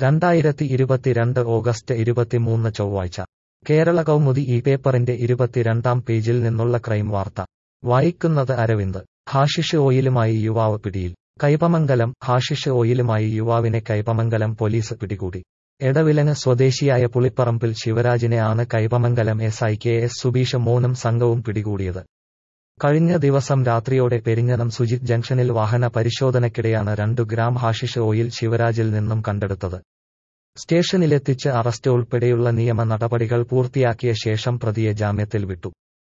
രണ്ടായിരത്തി ഇരുപത്തിരണ്ട് ഓഗസ്റ്റ് ഇരുപത്തിമൂന്ന് ചൊവ്വാഴ്ച കേരള കൗമുദി ഈ പേപ്പറിന്റെ ഇരുപത്തിരണ്ടാം പേജിൽ നിന്നുള്ള ക്രൈം വാർത്ത വായിക്കുന്നത് അരവിന്ദ് ഹാഷിഷ് ഓയിലുമായി യുവാവ് പിടിയിൽ കൈപ്പമംഗലം ഹാഷിഷ് ഓയിലുമായി യുവാവിനെ കൈപ്പമംഗലം പോലീസ് പിടികൂടി എടവിലങ്ങ് സ്വദേശിയായ പുളിപ്പറമ്പിൽ ശിവരാജിനെ ആണ് Kaipamangalam S I K S Subeesh മോനും സംഘവും പിടികൂടിയത് കഴിഞ്ഞ ദിവസം രാത്രിയോടെ പെരിഞ്ഞനം സുജിത് ജംഗ്ഷനിൽ വാഹന പരിശോധനയ്ക്കിടെയാണ് രണ്ടു ഗ്രാം ഹാഷിഷ് ഓയിൽ ശിവരാജിൽ നിന്നും കണ്ടെടുത്തത് സ്റ്റേഷനിലെത്തിച്ച് അറസ്റ്റ് ഉൾപ്പെടെയുള്ള നിയമ നടപടികൾ പൂർത്തിയാക്കിയ ശേഷം പ്രതിയെ ജാമ്യത്തിൽ വിട്ടു